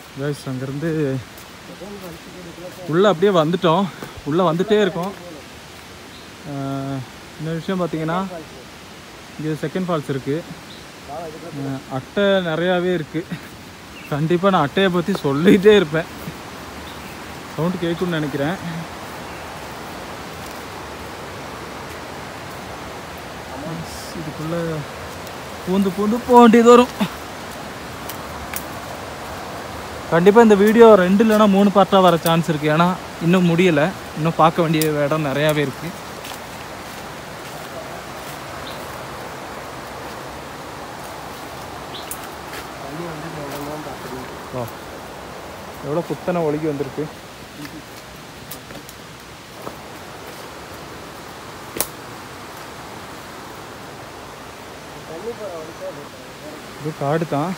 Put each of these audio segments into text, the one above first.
Guys அங்கேருந்து உள்ளே அப்படியே வந்துட்டோம் உள்ளே வந்துட்டே இருக்கோம் ஆஹ், இன்னொரு விஷயம் பார்த்தீங்கன்னா இங்கே செகண்ட் ஃபால்ஸ் இருக்குது அட்டை நிறையாவே இருக்குது கண்டிப்பாக நான் அட்டையை பற்றி சொல்லிகிட்டே இருப்பேன் சவுண்டு கேட்கும்னு நினைக்கிறேன் இதுக்குள்ளே பூந்து பூந்து போக வேண்டியது வரும் கண்டிப்பாக இந்த வீடியோ ரெண்டு இல்லைன்னா மூணு பார்ட்டாக வர சான்ஸ் இருக்குது ஏன்னா இன்னும் முடியலை இன்னும் பார்க்க வேண்டிய இடம் நிறையாவே இருக்குது ஓ எவ்வளோ குத்தனை ஒழுகி வந்திருக்கு இது காடு தான்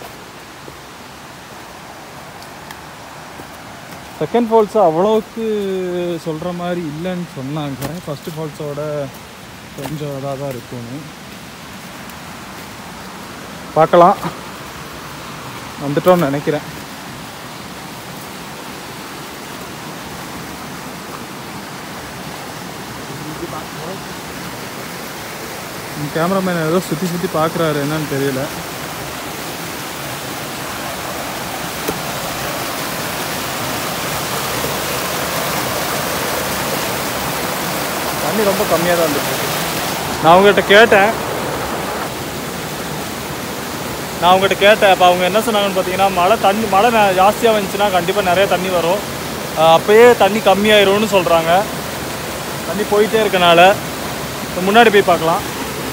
செகண்ட் ஃபால்ஸ் அவ்வளோக்கு சொல்கிற மாதிரி இல்லைன்னு சொன்னாங்க ஃபஸ்ட்டு ஃபால்ஸோட கொஞ்சம் இதாக தான் இருக்கும்னு பார்க்கலாம் வந்துட்டோம்னு நினைக்கிறேன் கேமராமேன் ஏதோ சுற்றி சுற்றி பார்க்குறாரு என்னன்னு தெரியல தண்ணி ரொம்ப கம்மியாக தான் வந்துட்டு இருக்கு. நான் அவங்ககிட்ட கேட்டேன் நான் அவங்ககிட்ட கேட்டேன் அப்போ அவங்க என்ன சொன்னாங்கன்னு பார்த்தீங்கன்னா மழை தண்ணி மழை ந- ஜாஸ்தியாக வந்துச்சுன்னா கண்டிப்பாக நிறைய தண்ணி வரும் ஆஹ் அப்பயே தண்ணி கம்மியாயிரும்னு சொல்கிறாங்க தண்ணி போயிட்டே இருக்கனால இப்ப முன்னாடி போய் பார்க்கலாம்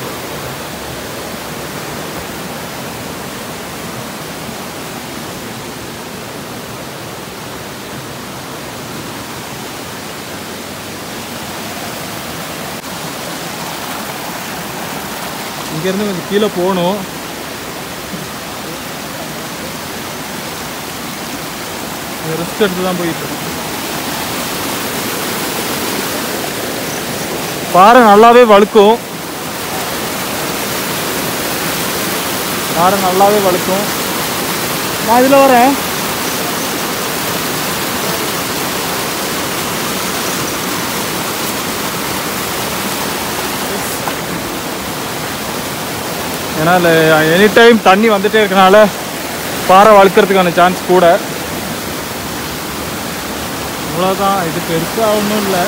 இங்கேருந்து கொஞ்சம் கீழே போகணும் ரெஸ்ட் எடுத்து தான் போயிட்டு இருக்கோம். பாறை நல்லாவே வழுக்கும் பாறை நல்லாவே வழுக்கும் நான் இதில் வரேன் ஏன்னா எனி டைம் தண்ணி வந்துட்டே இருக்கனால பாறை வழுக்கிறதுக்கான சான்ஸ் கூட இவ்வளோதான் இது பெருசாக ஒன்றும் இல்லை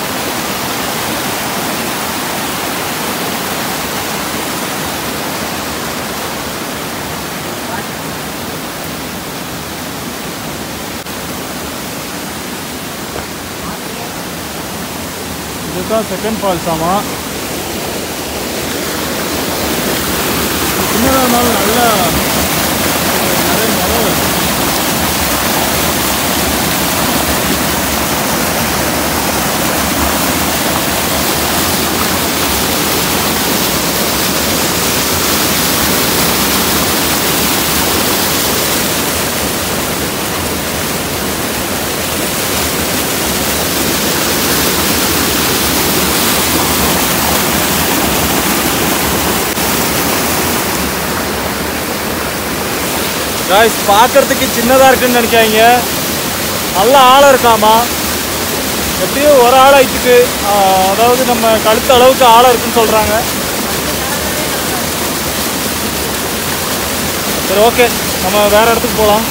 இதுதான் செகண்ட் ஃபால்ஸ் ஆமாம் சின்னதாக இருந்தாலும் நல்லா நிறைய மரம் வருது காய்ஸ் பார்க்கறதுக்கு சின்னதாக இருக்குன்னு நினைக்காதீங்க நல்ல ஆழம் இருக்காமா எப்படியும் ஒரு ஆள் ஆயிட்டுக்கு அதாவது நம்ம கழுத்து அளவுக்கு ஆழம் இருக்குன்னு சொல்கிறாங்க சரி ஓகே நம்ம வேற இடத்துக்கு போகலாம்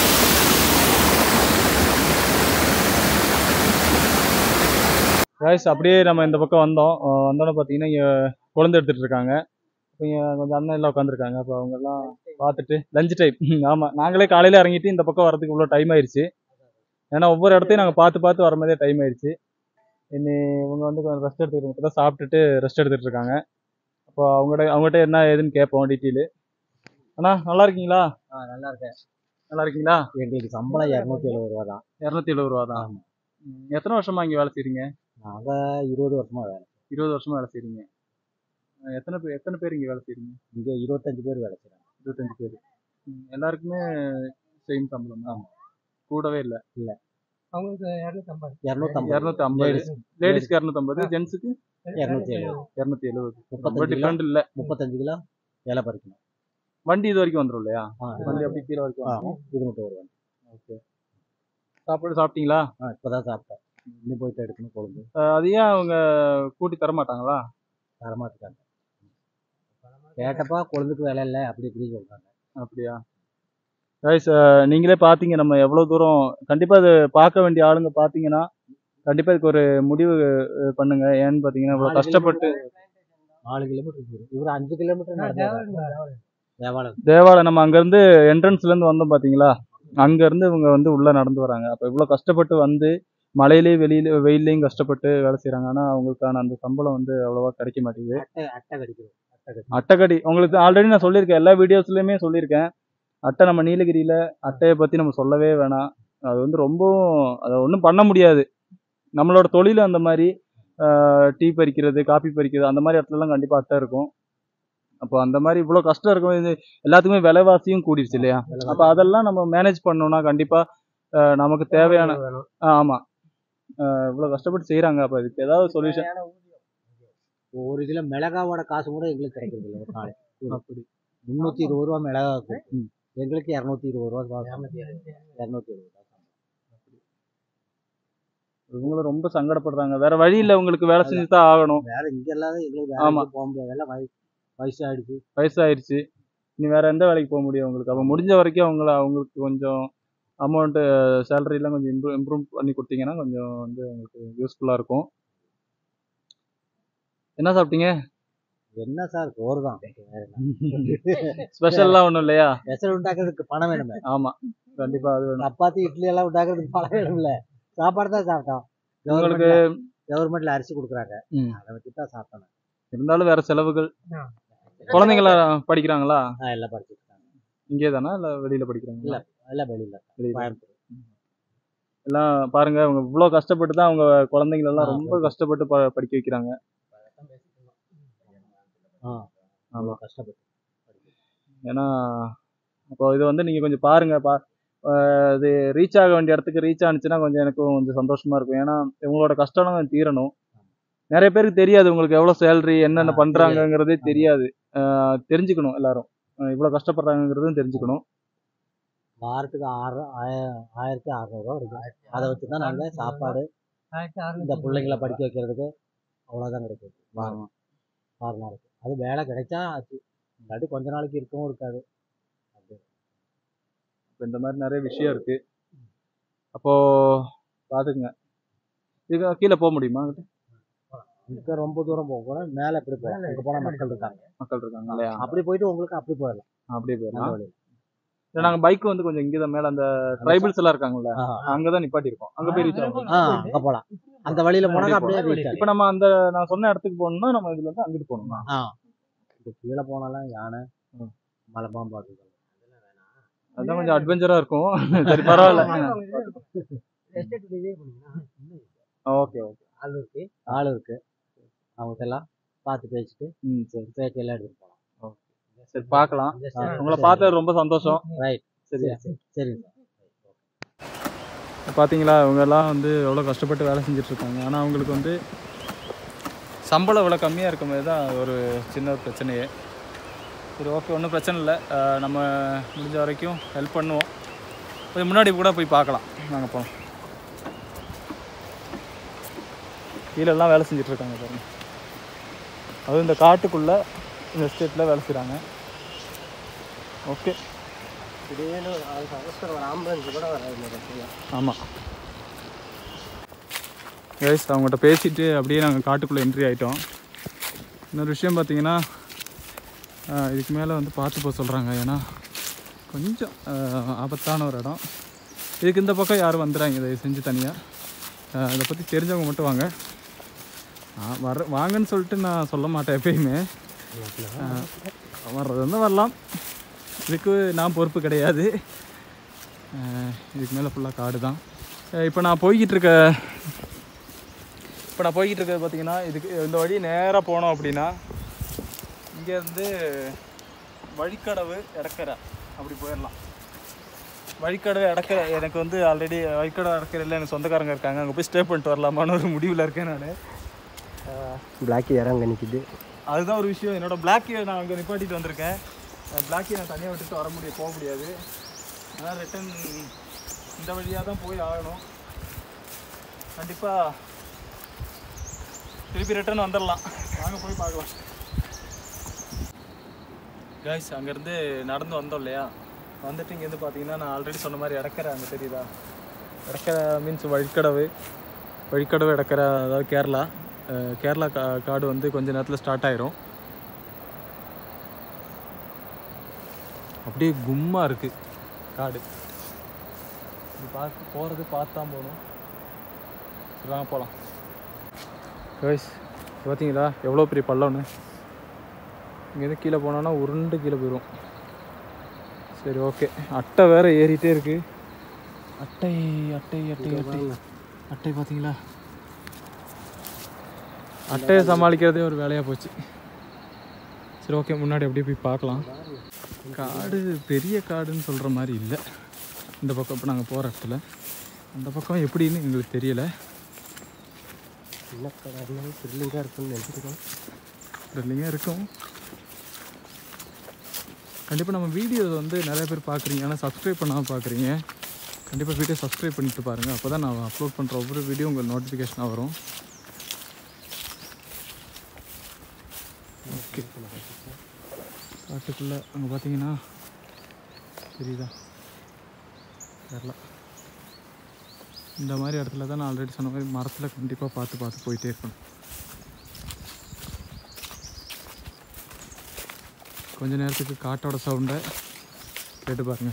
காய்ஸ் அப்படியே நம்ம இந்த பக்கம் வந்தோம் அஹ் வந்தோன்னே பார்த்தீங்கன்னா இங்கே குழந்தை எடுத்துகிட்டு இருக்காங்க இங்கே கொஞ்சம் அண்ணன் எல்லாம் உட்காந்துருக்காங்க அப்போ அவங்கெல்லாம் பார்த்துட்டு லஞ்ச் டைம் ஆமாம் நாங்களே காலையில் இறங்கிட்டு இந்த பக்கம் வரதுக்கு இவ்வளோ டைம் ஆயிடுச்சு ஏன்னா ஒவ்வொரு இடத்தையும் நாங்கள் பார்த்து பார்த்து வர மாதிரியே டைம் ஆயிடுச்சு இனி இவங்க வந்து கொஞ்சம் ரெஸ்ட் எடுத்துக்கிட்டு இப்போ தான் சாப்பிட்டுட்டு ரெஸ்ட் எடுத்துகிட்டு இருக்காங்க அப்போ அவங்ககிட்ட அவங்ககிட்ட என்ன ஏதுன்னு கேட்போம் டீட்டெயிலு அண்ணா நல்லா இருக்கீங்களா ஆ நல்லா இருக்கேன் நல்லா இருக்கீங்களா எங்களுக்கு சம்பளம் இரநூத்தி எழுபது ரூபா தான் இரநூத்தி எழுபது ரூபா தான் ம், எத்தனை வருஷமா இங்கே வேலை செய்கிறீங்க நாங்கள் இருபது வருஷமா வேலை இருபது வருஷமா வேலை செய்கிறீங்க எத்தனை பேர் எத்தனை பேர் இங்கே வேலை செய்கிறீங்க இங்கே இருபத்தஞ்சு பேர் வேலை செய்கிறாங்க இருபத்தஞ்சு பேர் எல்லாருக்குமே சேம் சம்பளம் தான் கூடவே இல்லை அவங்களுக்கு இரநூத்தம்பது இரநூத்தம்பது இரநூத்தி ஐம்பது லேடிஸ்க்கு இரநூத்தம்பது ஜென்ஸுக்கு இரநூத்தி எழுபது இரநூத்தி எழுபது ரொம்ப முப்பத்தஞ்சு கிலோ டிஃப்ரெண்ட் இல்லை முப்பத்தஞ்சு கிலோ இலை பறிக்கணும் வண்டி இது வரைக்கும் வந்துடும் இல்லையா ஆ வண்டி அப்படி கீழே வரைக்கும் ஆ வந்துரும். இது மட்டும் வருவாங்க ஓகே சாப்பாடு சாப்பிட்டீங்களா ஆ இப்போ தான் சாப்பிட்டேன் இன்னும் போயிட்டு எடுக்கணும் கொழும்பு அஹ் அது ஏன் அவங்க கூட்டி தர மாட்டாங்களா தரமாட்டுக்காங்க கேட்டப்பா கொழுந்துக்கு வேலை இல்லை அப்படி இப்படி சொல்கிறாங்க அப்படியா கைஸ் நீங்களே பார்த்தீங்க நம்ம எவ்வளோ தூரம் கண்டிப்பாக அது பார்க்க வேண்டிய ஆளுங்க பார்த்தீங்கன்னா கண்டிப்பாக இதுக்கு ஒரு முடிவு அஹ், பண்ணுங்க ஏன்னு பார்த்தீங்கன்னா இவ்வளோ கஷ்டப்பட்டு நாலு கிலோமீட்டர் இவர் அஞ்சு கிலோமீட்டர் நடந்தாரு தேவாலயம் தேவாலயம் நம்ம அங்கேருந்து என்ட்ரன்ஸ்லேருந்து வந்தோம் பார்த்தீங்களா அங்கேருந்து இவங்க வந்து உள்ளே நடந்து வராங்க அப்போ இவ்வளோ கஷ்டப்பட்டு வந்து மழையிலே வெளியில வெயிலையும் கஷ்டப்பட்டு வேலை செய்கிறாங்க ஆனால் அவங்களுக்கான அந்த சம்பளம் வந்து அவ்வளோவா கிடைக்க மாட்டேங்குது அட்டை அட்டை கடிக்கிறோம் அட்டை கடி அட்டைக்கடி உங்களுக்கு ஆல்ரெடி நான் சொல்லியிருக்கேன் எல்லா வீடியோஸ்லையுமே சொல்லியிருக்கேன் அட்டை நம்ம நீலகிரியில் அட்டையை பற்றி நம்ம சொல்லவே வேணாம் அது வந்து ரொம்பவும் அதை ஒன்றும் பண்ண முடியாது நம்மளோட தொழில் அந்த மாதிரி டீ பறிக்கிறது காபி பறிக்கிறது அந்த மாதிரி இடத்துலலாம் கண்டிப்பாக அட்டை இருக்கும் அப்போ அந்த மாதிரி இவ்வளோ கஷ்டம் இருக்கும் இது எல்லாத்துக்குமே விலைவாசியும் கூடிருச்சு இல்லையா அப்போ அதெல்லாம் நம்ம மேனேஜ் பண்ணோம்னா கண்டிப்பாக நமக்கு தேவையான ஆமாம் இவ்வளோ கஷ்டப்பட்டு செய்கிறாங்க அப்போ இதுக்கு ஏதாவது சொல்யூஷன் ஒரு கிலோ மிளகாவோட காசு கூட எங்களுக்கு கிடைக்கிறது இல்லை ஒரு நாளைக்கு அப்படி முந்நூற்றி இருபது ரூபா மிளகா இருக்கும் எங்களுக்கு இரநூத்தி இருபது ரூபா இரநூத்தி இருபது ரூபா இவங்களும் ரொம்ப சங்கடப்படுறாங்க வேற வழி இல்லை உங்களுக்கு வேலை செஞ்சு தான் ஆகணும் வேற இங்க இல்லாத எங்களுக்கு ஆமா. வேலைக்கு போக முடியாது எல்லாம் வய வயசு ஆயிடுச்சு வயசாயிருச்சு இனி வேற எந்த வேலைக்கு போக முடியும் உங்களுக்கு அப்போ முடிஞ்ச வரைக்கும் அவங்கள அவங்களுக்கு கொஞ்சம் அமௌண்ட்டு சேலரிலாம் கொஞ்சம் இம்ப்ரூவ் இம்ப்ரூவ் பண்ணி கொடுத்தீங்கன்னா கொஞ்சம் வந்து உங்களுக்கு யூஸ்ஃபுல்லாக இருக்கும் என்ன சாப்பிட்டீங்க என்ன சார் சோறு தான் வேற என்ன? ஸ்பெஷல்லாம் ஒன்றும் இல்லையா ஸ்பெஷல் உண்டாக்குறதுக்கு பணம் வேணுமே ஆமாம் கண்டிப்பாக அது வேணும் சப்பாத்தி இட்லி எல்லாம் உண்டாக்குறதுக்கு பணம் வேணும்ல சாப்பாடு தான் சாப்பிட்டோம் உங்களுக்கு கவர்மெண்ட்ல அரிசி கொடுக்குறாங்க ம். அதை வச்சு தான் சாப்பிட்டோம் இருந்தாலும் வேற செலவுகள் ஆ. குழந்தைங்கள படிக்கிறாங்களா ஆ எல்லாம் படிச்சுட்டு இருக்காங்க இங்கே தானா இல்லை வெளியில் படிக்கிறாங்களா எல்லாம் வெளியில வெளியில. கோயம்புத்தூர் எல்லாம் பாருங்க அவங்க இவ்வளோ கஷ்டப்பட்டு தான் அவங்க குழந்தைங்களெல்லாம் ஆ, ரொம்ப கஷ்டப்பட்டு ப- படிக்க வைக்கிறாங்க ஆ அவ்வளோ கஷ்டப்பட்டு ஏன்னா அப்போ இது வந்து நீங்கள் கொஞ்சம் பாருங்க பா அஹ் இது ரீச் ஆக வேண்டிய இடத்துக்கு ரீச் ஆனிச்சுன்னா கொஞ்சம் எனக்கும் கொஞ்சம் சந்தோஷமா இருக்கும் ஏன்னா இவங்களோட கஷ்டம் கொஞ்சம் தீரணும் நிறைய பேருக்கு தெரியாது உங்களுக்கு எவ்வளோ சேலரி என்னென்ன ஆ, பண்றாங்கங்கிறதே ஆமா. தெரியாது அஹ் தெரிஞ்சுக்கணும் எல்லாரும் அஹ் இவ்வளோ கஷ்டப்படுறாங்கிறதும் தெரிஞ்சுக்கணும் வாரத்துக்கு ஆறு ஆய- ஆயிரத்தி அறநூறுவா இருக்கும் அதை வச்சு தான் நாங்கள் சாப்பாடு ஆயிரத்தி இந்த அறுநூத்தி பிள்ளைங்களை படிக்க வைக்கிறதுக்கு அவ்வளோதான் கிடைக்கும் வாரம் ஆறு நாளைக்கு அது வேலை கிடைச்சா ஆச்சு இல்லாட்டி கொஞ்ச நாளைக்கு இருக்கவும் இருக்காது இப்போ இந்த மாதிரி நிறைய விஷயம் இருக்கு அப்போ பாத்துக்குங்க இது கீழே போக முடியுமா இங்க ரொம்ப தூரம் போக கூட மேலே இப்படி போகலாம் இங்கே போனால் மக்கள் இருக்காங்க மக்கள் இருக்காங்க இல்லையா அப்படி போயிட்டு உங்களுக்கு அப்படி போயிடலாம் அப்படியே அந்த போயிடலாம் வழியில. இல்லை நாங்கள் பைக் வந்து கொஞ்சம் இங்கே தான் மேலே அந்த ட்ரைபிள்ஸ் எல்லாம் இருக்காங்கல்ல ஆ, அங்கே தான் நிப்பாட்டி இருக்கோம் அங்கே போய் ரீச் ஆகும் ஆ அங்கே போகலாம் அந்த வழியில போனால் அப்படியே ரீச் இப்போ நம்ம அந்த நான் சொன்ன இடத்துக்கு போகணும்னா நம்ம இதுல இருந்து அங்கிட்டு போகணுமா ஆ இது கீழே போனாலாம் யானை ம். மலைப்பாம்பு அது இதெல்லாம். அதான் கொஞ்சம் அட்வென்ச்சரா இருக்கும் சரி பரவாயில்ல எஸ்டேட் இதே பண்ணீங்கன்னா ஓகே ஓகே ஆள் இருக்கு ஆள் இருக்கு அவங்க எல்லாம் பார்த்து பேசிட்டு ம் சரி பேச்செல்லாம் எடுத்துட்டு போகலாம் சரி பார்க்கலாம் ஆ, உங்களை சரி. பார்த்தது ரொம்ப சந்தோஷம் ரைட் சரியா சரி சரி பார்த்தீங்களா இவங்க எல்லாம் வந்து எவ்வளோ கஷ்டப்பட்டு வேலை செஞ்சுட்டு இருக்காங்க ஆனால் அவங்களுக்கு வந்து சம்பளம் இவ்வளோ கம்மியாக இருக்கும்போது தான் ஒரு சின்ன ஒரு பிரச்சனையே சரி ஓகே ஒன்றும் பிரச்சனை இல்லை அஹ் நம்ம முடிஞ்ச வரைக்கும் ஹெல்ப் பண்ணுவோம் கொஞ்சம் முன்னாடி கூட போய் பார்க்கலாம் நாங்கள் போனோம் கீழெல்லாம் வேலை செஞ்சுட்டு இருக்காங்க பாருங்க அதுவும் இந்த காட்டுக்குள்ளே இந்த ஸ்டேட்டில் வேலை செய்கிறாங்க ஓகே திடீர்னு அதுக்கு அவசரம் ஒரு ஆம்புலன்ஸ் கூட வராது ஆமாம் கைஸ் அவங்ககிட்ட பேசிட்டு அப்படியே நாங்கள் காட்டுக்குள்ளே என்ட்ரி ஆகிட்டோம் இன்னொரு விஷயம் பார்த்தீங்கன்னா ஆஹ், இதுக்கு மேலே வந்து பார்த்து போக சொல்கிறாங்க ஏன்னா கொஞ்சம் ஆஹ், ஆபத்தான ஒரு இடம் இதுக்கு இந்த பக்கம் யாரும் வந்துடுறாங்க இதை செஞ்சு தனியாக இதை பற்றி தெரிஞ்சவங்க மட்டும் வாங்க ஆ, வர வாங்கன்னு சொல்லிட்டு நான் சொல்ல மாட்டேன் எப்பயுமே ஆஹ், வர்றது வந்து வரலாம் இதுக்கு நான் பொறுப்பு கிடையாது ஆஹ், இதுக்கு மேலே ஃபுல்லாக காடு தான் இப்போ நான் போய்கிட்டு இருக்க இப்போ நான் போய்கிட்டு இருக்கிறது பார்த்தீங்கன்னா இதுக்கு இந்த வழி நேராக போனோம் அப்படின்னா இங்கேருந்து வழிக்கடவு இடக்கரை அப்படி போயிடலாம் வழிக்கடவு இடக்கரை எனக்கு வந்து ஆல்ரெடி வழிக்கடவு இடக்கரையில் எனக்கு சொந்தக்காரங்க இருக்காங்க அங்கே போய் ஸ்டே பண்ணிட்டு வரலாமான்னு ஒரு முடிவில் இருக்கேன் நான் பிளாக்கி இறங்க நிற்கிது அதுதான் ஒரு விஷயம் என்னோட பிளாக்கியை நான் அங்கே நிப்பாட்டிட்டு வந்திருக்கேன் பிளாக்கியை நான் தனியாக விட்டுட்டு வர முடியாது போக முடியாது அதான் ரிட்டன் இந்த வழியாக தான் போய் ஆகணும் கண்டிப்பாக திருப்பி ரிட்டர்ன் வந்துடலாம் வாங்க போய் பார்க்கலாம் கைஸ் அங்கேருந்து நடந்து வந்தோம் இல்லையா வந்துட்டு இங்கேருந்து பார்த்தீங்கன்னா நான் ஆல்ரெடி சொன்ன மாதிரி இடக்கரை அங்கே தெரியுதா இடக்கரை மீன்ஸ் வழிக்கடவு வழிக்கடவு இடக்கரை அதாவது கேரளா அஹ் கேரளா கா காடு வந்து கொஞ்ச நேரத்தில் ஸ்டார்ட் ஆயிரும் அப்படியே கும்மா இருக்குது காடு இது பார்க்க போகிறது பார்த்து தான் போகணும் சரி வாங்க போகலாம் கைஸ் பார்த்தீங்களா எவ்வளோ பெரிய பள்ளம்னு இங்கேருந்து கீழே போனோன்னா உருண்டு கீழே போயிடும் சரி ஓகே அட்டை வேற ஏறிட்டே இருக்கு அட்டை அட்டை அட்டை அட்டை அட்டை பார்த்தீங்களா அட்டையை சமாளிக்கிறதே ஒரு வேலையாக போச்சு சரி ஓகே முன்னாடி அப்படியே போய் பார்க்கலாம் காடு பெரிய காடுன்னு சொல்கிற மாதிரி இல்லை இந்த பக்கம் இப்போ நாங்கள் போகிற இடத்துல அந்த பக்கம் எப்படின்னு எங்களுக்கு தெரியல சின்ன கடை இருந்தாலும் த்ரில்லிங்காக இருக்குன்னு நினச்சிருக்கோம் த்ரில்லிங்காக இருக்கும் கண்டிப்பாக நம்ம வீடியோஸ் வந்து நிறைய பேர் பார்க்குறீங்க ஆனால் சப்ஸ்கிரைப் பண்ணாமல் பார்க்குறீங்க கண்டிப்பாக வீடியோ சப்ஸ்கிரைப் பண்ணிட்டு பாருங்கள் அப்போ தான் நான் அப்லோட் பண்ணுற ஒவ்வொரு வீடியோ உங்களுக்கு நோட்டிஃபிகேஷனாக வரும் ஓகே காட்டுக்குள்ளே அங்கே பார்த்தீங்கன்னா தெரியுதா கேரளா இந்த மாதிரி இடத்துல தான் நான் ஆல்ரெடி சொன்ன மாதிரி மரத்தில் கண்டிப்பாக பார்த்து பார்த்து போயிட்டே இருக்கணும் கொஞ்ச நேரத்துக்கு காட்டோட சவுண்டை கேட்டு பாருங்க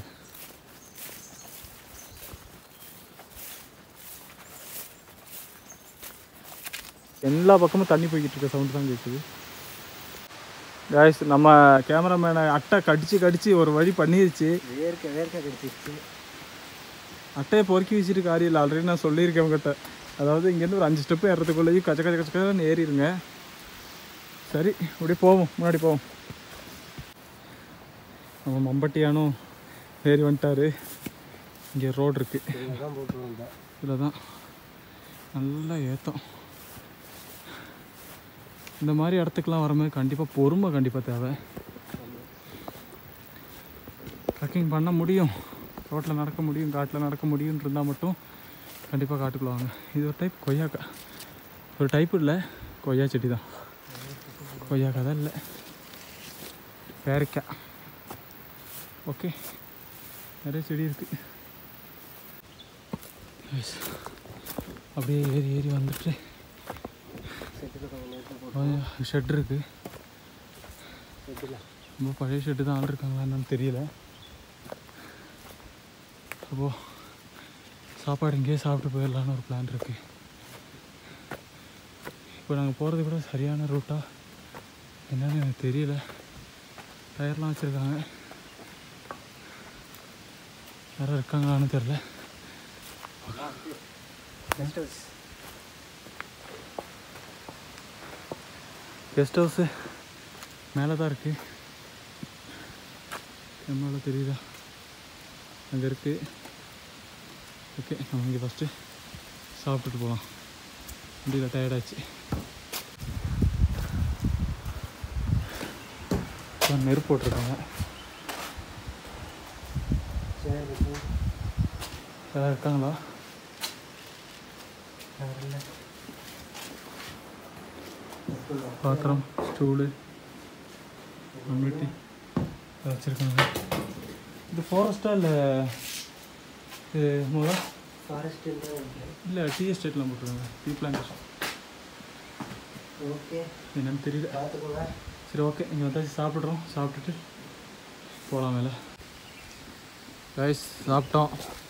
எல்லா பக்கமும் தண்ணி போய்கிட்டு இருக்க சவுண்டு தான் கேட்குது காய்ஸ் நம்ம கேமராமேனை அட்டை கடிச்சு கடிச்சு ஒரு வழி பண்ணிருச்சு வேர்க்க வேர்க்க கடிச்சிருச்சு அட்டையை பொறுக்கி வச்சுட்டு காரியம் இல்லை ஆல்ரெடி நான் சொல்லியிருக்கேன் உங்ககிட்ட அதாவது இங்கேருந்து ஒரு அஞ்சு ஸ்டெப்பு ஏறதுக்குள்ளேயும் கச்ச கச்ச கச்சக்கன்னு ஏறிடுங்க சரி அப்படியே போவோம் முன்னாடி போவோம் நம்ம மம்பட்டியானும் ஏறி வந்துட்டாரு இங்கே ரோடு இருக்குது இதில் தான் போட்டு வந்தேன் இதில் தான் நல்லா ஏத்தம் இந்த மாதிரி இடத்துக்குலாம் வரும்போது கண்டிப்பாக பொறுமை கண்டிப்பாக தேவை ட்ரக்கிங் பண்ண முடியும் ரோட்டில் நடக்க முடியும் காட்டில் நடக்க முடியும்னு இருந்தால் மட்டும் கண்டிப்பாக காட்டுக்குள்ள வாங்க இது ஒரு டைப் கொய்யாக்கா ஒரு டைப் இல்லை கொய்யா செடி தான் கொய்யாக்கா தான் இல்லை பேரிக்காய் ஓகே நிறைய செடி இருக்குது அப்படியே ஏறி ஏறி வந்துட்டு செட்டில் கொஞ்சம் நேரத்தில் போட்டு ஷெட் இருக்குது செட்டில் ரொம்ப பழைய ஷெட்டு தான் ஆள் இருக்காங்களா என்னன்னு தெரியல அப்போ சாப்பாடு இங்கேயே சாப்பிட்டு போயிடலான்னு ஒரு பிளான் இருக்குது இப்போ நாங்கள் போகிறது கூட சரியான ரூட்டா என்னன்னு எனக்கு தெரியல டயர்லாம் வச்சுருக்காங்க யாரும் இருக்காங்களான்னு தெரில கெஸ்ட் ஹவுஸ் கெஸ்ட் ஹவுஸு மேலே தான் இருக்குது நம்மளால தெரியுதா அங்கே இருக்குது ஓகே நம்ம இங்கே ஃபஸ்ட்டு சாப்பிட்டுட்டு போகலாம் முடியல டயர்டாச்சு நெருப்பு போட்டிருக்காங்க சரி யாராவது இருக்காங்களா இல்லை பாத்திரம் ஸ்டூலு மம்மிட்டி வச்சுருக்காங்க இது ஃபாரஸ்ட்டா இல்லை இது முதல் ஃபாரஸ்ட் இல்லை டீ எஸ்டேட்லாம் போட்டிருக்காங்க டீ பிளான்டேஷன் ஓகே என்னன்னு தெரியல பார்த்துக்கோங்க சரி ஓகே இங்கே வந்தாச்சு சாப்பிட்றோம் சாப்பிட்டுட்டு போகலாம் மேலே ரைஸ் சாப்பிட்டோம்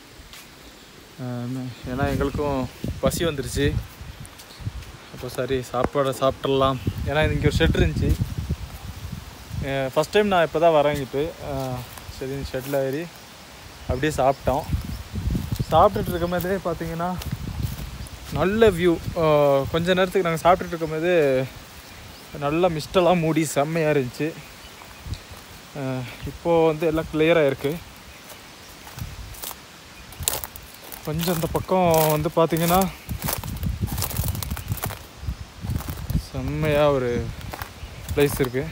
ஆம், ஏன்னா எங்களுக்கும் பசி வந்துருச்சு அப்போ சரி சாப்பாடை சாப்பிட்றலாம் ஏன்னா இங்கே ஒரு ஷெட் இருந்துச்சு ஃபஸ்ட் டைம் நான் இப்போ தான் வரேன் இங்கிட்டு அஹ், சரி ஷெட்டில் ஏறி அப்படியே சாப்பிட்டோம் சாப்பிட்டுட்டு இருக்கும்போதே பார்த்தீங்கன்னா நல்ல வியூ கொஞ்ச நேரத்துக்கு நாங்கள் சாப்பிட்டுட்டு இருக்கும்போது நல்லா மிஸ்டெல்லாம் மூடி செம்மையாக இருந்துச்சு அஹ் இப்போது வந்து எல்லாம் கிளியராக இருக்குது கொஞ்சம் இந்த பக்கம் வந்து பார்த்தீங்கன்னா செம்மையாக ஒரு ப்ளேஸ் இருக்குது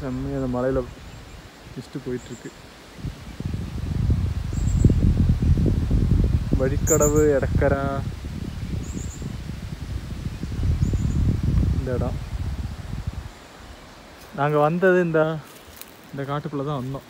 செம்மையாக அந்த மலையில் இஷ்டு போயிட்டுருக்கு வழிக்கடவு எடக்கரா இந்த இடம் நாங்கள் வந்தது இந்த இந்த காட்டுக்குள்ளே தான் வந்தோம்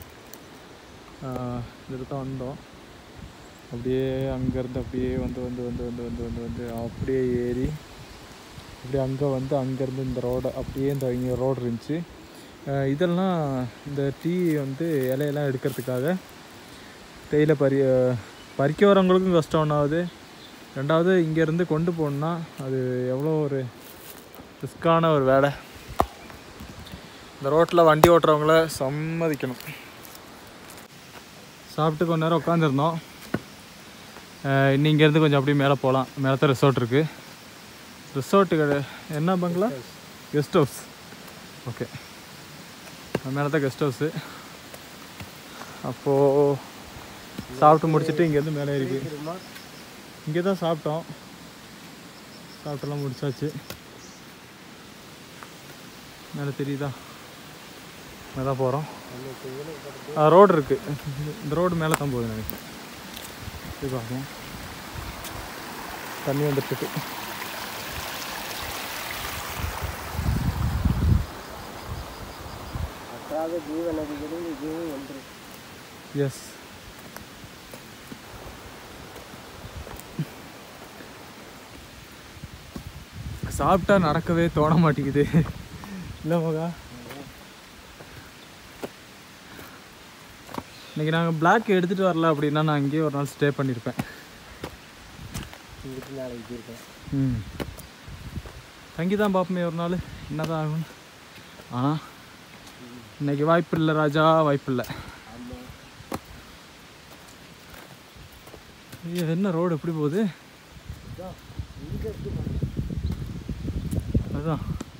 இதில் தான் வந்தோம் அப்படியே அங்கேருந்து அப்படியே வந்து வந்து வந்து வந்து வந்து வந்து வந்து அப்படியே ஏறி அப்படியே அங்கே வந்து அங்கேருந்து இந்த ரோடு அப்படியே இந்த இங்கே ரோடு இருந்துச்சு அஹ் இதெல்லாம் இந்த டீ வந்து இலையெல்லாம் எடுக்கிறதுக்காக தேயிலை பறி அஹ் பறிக்க வரவங்களுக்கும் கஷ்டம் ஒன்றாவது ரெண்டாவது இங்கேருந்து கொண்டு போகணுன்னா அது எவ்வளோ ஒரு ரிஸ்க்கான ஒரு வேலை இந்த ரோட்டில் வண்டி ஓட்டுறவங்கள சம்மதிக்கணும் சாப்பிட்டு கொஞ்ச நேரம் உட்காந்துருந்தோம் இன்னும் இங்கேருந்து கொஞ்சம் அப்படியே மேலே போகலாம் மேலே தான் ரிசார்ட் இருக்குது ரிசார்ட்டு கடை என்ன பங்களா கெஸ்ட் ஹவுஸ் ஓகே மேலே தான் கெஸ்ட் ஹவுஸு அப்போது சாப்பிட்டு முடிச்சுட்டு இங்கேருந்து மேலே ஏறி போய் இங்கே தான் சாப்பிட்டோம் சாப்பிட்டெல்லாம் முடிச்சாச்சு மேலே தெரியுதா மேலே தான் போகிறோம் ரோடு இருக்குது இந்த ரோடு மேலே தான் போகுது நினைக்கிறேன் போய் பார்ப்போம் தண்ணி வந்துட்டுருக்கு அக்காத ஜீவ நதிகளில் இதுவும் ஒன்று எஸ் சாப்பிட்டா நடக்கவே தோண மாட்டேங்குது இல்லை மகா இன்னைக்கு நாங்கள் பிளாக் எடுத்துகிட்டு வரல அப்படின்னா நான் அங்கேயே ஒரு நாள் ஸ்டே பண்ணியிருப்பேன் இங்கிட்டு நாளைக்கு இருக்கேன் ம் தங்கி தான் பார்ப்போமே ஒரு நாள் என்னதான் ஆகும் ஆனால் இன்னைக்கு வாய்ப்பு இல்லை ராஜா வாய்ப்பு இல்லை ஆமாம் ஐயோ என்ன ரோடு எப்படி போகுது இங்கே இருக்கு அதுதான்